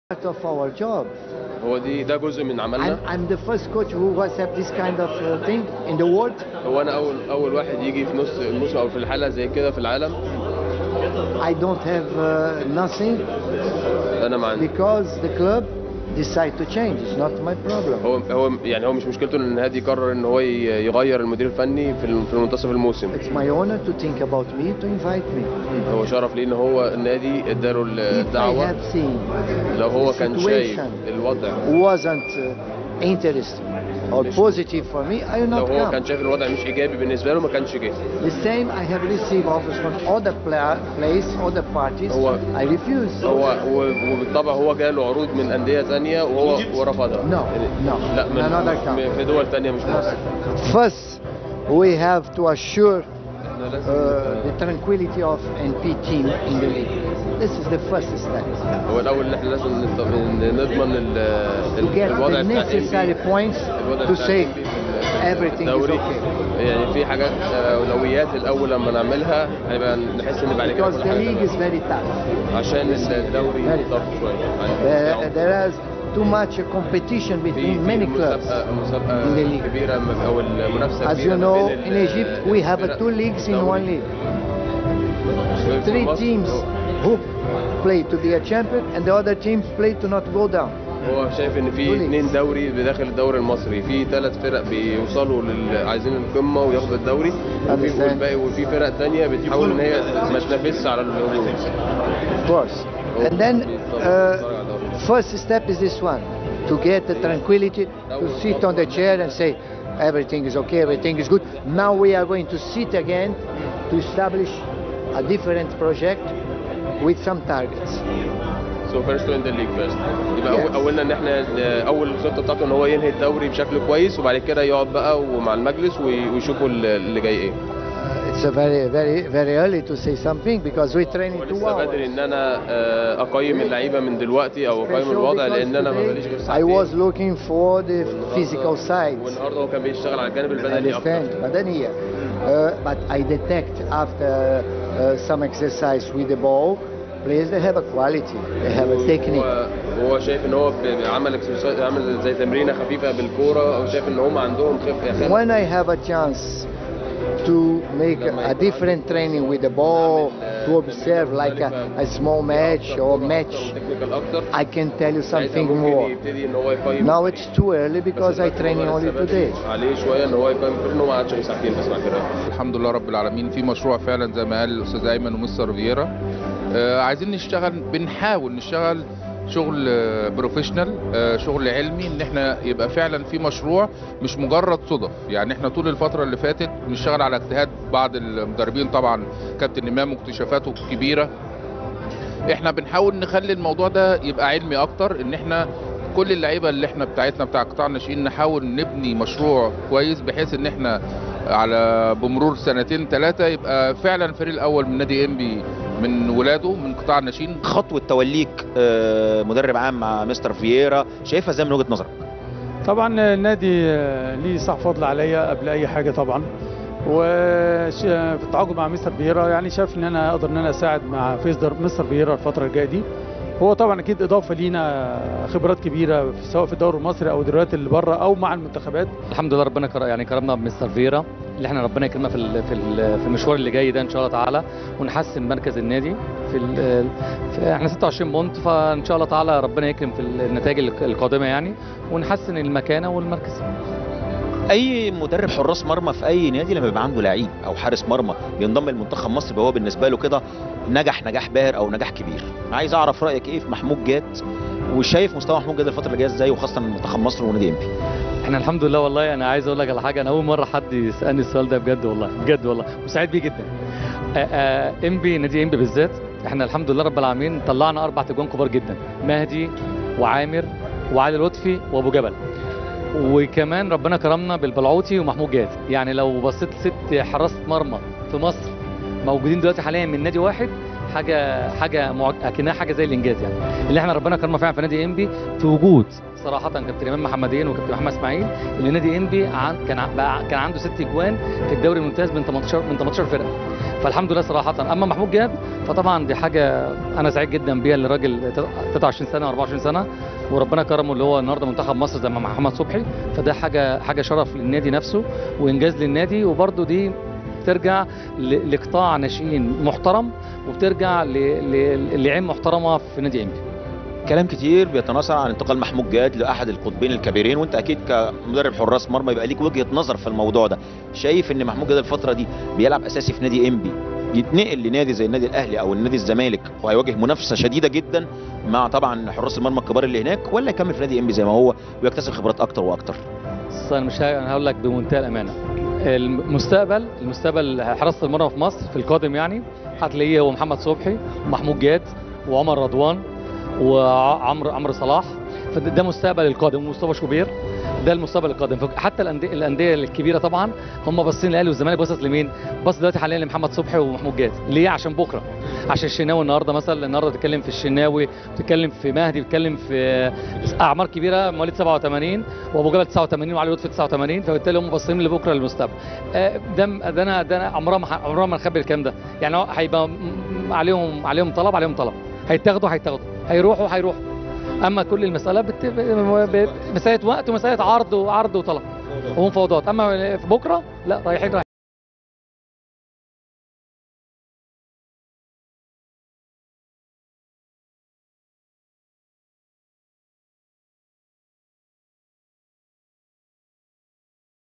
part of our job. هو دي ده جزء من I'm, عملنا I'm the first coach who was have this kind of uh, thing in the world. هو انا اول اول واحد يجي في نص الموسم او في الحلقه زي كده في العالم I don't have uh, nothing انا ما عندي because the club decide to change. It's not my problem. هو هو يعني هو مش مشكلته ان النادي قرر ان هو ي- يغير المدير الفني في الم- في منتصف الموسم It's my honor to think about me, to invite me. هو شرف ليه ان هو النادي اداله If I الدعوه have seen لو هو كان شايف situation الوضع wasn't uh, interesting or positive for me, I will لو not هو come. كان شايف الوضع مش ايجابي بالنسبه له ما كانش جه The same I have received offers from other pla- place, other parties. هو- I refuse. هو هو- وبالطبع هو جاله عروض من انديه ثانيه وهو ورفضها No, no, لا من another country. في دول ثانيه مش مصر First, we have to assure احنا uh, لازم the tranquility of NP team in the league. This is the first step. هو الاول ان احنا لازم نط- نضمن ال- To get الوضع the بتاع necessary NBA. points الوضع to بتاع say NBA في everything is الدوري okay. يعني في حاجات آه، اولويات الاول لما نعملها هيبقى نحس ان بعد كده Because كل the حاجه league is تمام. very tough. عشان الدوري Very ضغط شويه There, يعني there is too much competition في between في many clubs. مسابقه مسابقه in the league. كبيره م- او المنافسه As كبيره you ما know, بين in ال- Egypt we have الفرق two leagues in الدوري. one league. في Three مصر teams هو- who play to be a champion and the other teams play to not go down. هو شايف ان في دول اثنين دوري بداخل الدوري المصري في ثلاث فرق بيوصلوا لل عايزين القمه وياخدوا الدوري وفي Understand. والباقي وفي فرق تانية بتحاول ان هي ما تنافسش على الهبوط Of course. And then uh, first step is this one, to get the tranquility, to sit on the chair and say everything is okay, everything is good. Now we are going to sit again to establish a different project with some targets. سو فيرست وين ذا ليج فيرست يبقى Yes. أول اولنا ان احنا ن- اول خطه بتاعته ان هو ينهي الدوري بشكل كويس وبعد كده يقعد بقى ومع المجلس وي- ويشوفوا ال- اللي جاي ايه Uh, it's a very, very, very early to say something because we train in two ولسه بدري hours. ان انا آه، اقيم اللعيبه من دلوقتي او اقيم Special الوضع because لان انا ما today بقاليش غير I ساعتين was looking for the physical side. والنهارده هو كان بيشتغل على الجانب البدني اكتر understand بدنية uh, but I detect after uh, some exercise with the ball players they have a quality they have a technique هو هو شايف ان هو ب- عمل exercise- عمل زي تمرينه خفيفه بالكوره او شايف ان هم عندهم خف when I have a chance to make a different training with the ball to observe like a, a small match or match تكنيكال اكتر I can tell you ساعتها something ممكن more يبتدي ان هو يقيم now it's too early because I train only today عليه شويه ان هو يقيم انه ما قعدش ساعتين بس مع كده الحمد لله رب العالمين في مشروع فعلا زي ما قال الاستاذ ايمن ومستر فييرا آه عايزين نشتغل بنحاول نشتغل شغل آه، بروفيشنال آه، شغل علمي ان احنا يبقى فعلا في مشروع مش مجرد صدف يعني احنا طول الفتره اللي فاتت بنشتغل على اجتهاد بعض المدربين طبعا كابتن امام واكتشافاته الكبيره احنا بنحاول نخلي الموضوع ده يبقى علمي اكتر ان احنا كل اللعيبه اللي احنا بتاعتنا بتاع قطاع الناشئين نحاول نبني مشروع كويس بحيث ان احنا على بمرور سنتين ثلاثه يبقى فعلا الفريق الاول من نادي انبي من ولاده من قطاع الناشئين خطوه توليك آه، مدرب عام مع مستر فييرا شايفها ازاي من وجهه نظرك طبعا النادي آه، ليه صح فضل عليا قبل اي حاجه طبعا وفي التعاقد مع مستر فييرا يعني شاف ان انا اقدر ان انا اساعد مع فيزدر مستر فييرا الفتره الجايه دي هو طبعا اكيد اضافه لينا خبرات كبيره في- سواء في الدوري المصري او الدوريات اللي بره او مع المنتخبات الحمد لله ربنا كر... يعني كرمنا بمستر فيرا اللي احنا ربنا يكرمنا في ال... في ال... في المشوار اللي جاي ده ان شاء الله تعالى ونحسن مركز النادي في, ال... في احنا 26 بونت فان شاء الله تعالى ربنا يكرم في النتائج الق- القادمه يعني ونحسن المكانه والمركز اي مدرب حراس مرمى في اي نادي لما يبقى عنده لعيب او حارس مرمى بينضم لمنتخب مصر يبقى هو بالنسبه له كده نجح نجاح باهر او نجاح كبير عايز اعرف رايك ايه في محمود جاد وشايف مستوى محمود جاد الفتره اللي جايه ازاي وخاصه منتخب مصر ونادي انبي احنا الحمد لله والله انا عايز اقول لك على حاجه انا اول مره حد يسالني السؤال ده بجد والله بجد والله وسعيد بيه جدا آه، آه، انبي نادي انبي بالذات احنا الحمد لله رب العالمين طلعنا اربع تجوان كبار جدا مهدي وعامر وعلي لطفي وابو جبل وكمان ربنا كرمنا بالبلعوتي ومحمود جاد يعني لو بصيت ست حراسه مرمى في مصر موجودين دلوقتي حاليا من نادي واحد حاجه حاجه معج... اكنها حاجه زي الانجاز يعني اللي احنا ربنا كرمنا فعلا في نادي انبي في وجود صراحه كابتن امام محمدين وكابتن محمد اسماعيل اللي نادي انبي عن... كان ع- بقى... كان عنده ست اجوان في الدوري الممتاز من 18 من 18 فرقه فالحمد لله صراحه اما محمود جاب فطبعا دي حاجه انا سعيد جدا بيها اللي راجل 23 سنه 24 سنه وربنا كرمه اللي هو النهارده منتخب مصر زي ما محمد صبحي فده حاجه حاجه شرف للنادي نفسه وانجاز للنادي وبرده دي ترجع ل- لقطاع ناشئين محترم وبترجع ل- ل- لعين محترمه في نادي انبي كلام كتير بيتناثر عن انتقال محمود جاد لاحد القطبين الكبيرين وانت اكيد كمدرب حراس مرمى يبقى ليك وجهه نظر في الموضوع ده شايف ان محمود جاد الفتره دي بيلعب اساسي في نادي انبي يتنقل لنادي زي النادي الاهلي او النادي الزمالك وهيواجه منافسه شديده جدا مع طبعا حراس المرمى الكبار اللي هناك ولا يكمل في نادي انبي زي ما هو ويكتسب خبرات اكتر واكتر بس انا مش ه- انا هقول لك بمنتهى الامانه المستقبل المستقبل حراسه المرمى في مصر في القادم يعني هتلاقيه هو محمد صبحي ومحمود جاد وعمر رضوان وعمرو عمرو صلاح فده ده مستقبل القادم ومصطفى شوبير ده المستقبل القادم حتى الانديه الانديه الكبيره طبعا هم باصين الاهلي والزمالك باصص لمين؟ باص دلوقتي حاليا لمحمد صبحي ومحمود جاد ليه؟ عشان بكره عشان الشناوي النهارده مثلا النهارده بتتكلم في الشناوي بتتكلم في مهدي بتتكلم في اعمار كبيره مواليد 87 وابو جبل 89 وعلي لطفي 89 فبالتالي هم باصين لبكره للمستقبل آه، ده ده انا ده انا عمرها ما ح- عمرها ما نخبي الكلام ده يعني هو هيبقى م- م- عليهم عليهم طلب عليهم طلب هيتاخدوا هيتاخدوا هيروحوا هيروحوا اما كل المساله بت... ب- ب- مساله وقت ومساله عرض وعرض وطلب ومفاوضات اما في بكره لا رايحين رايحين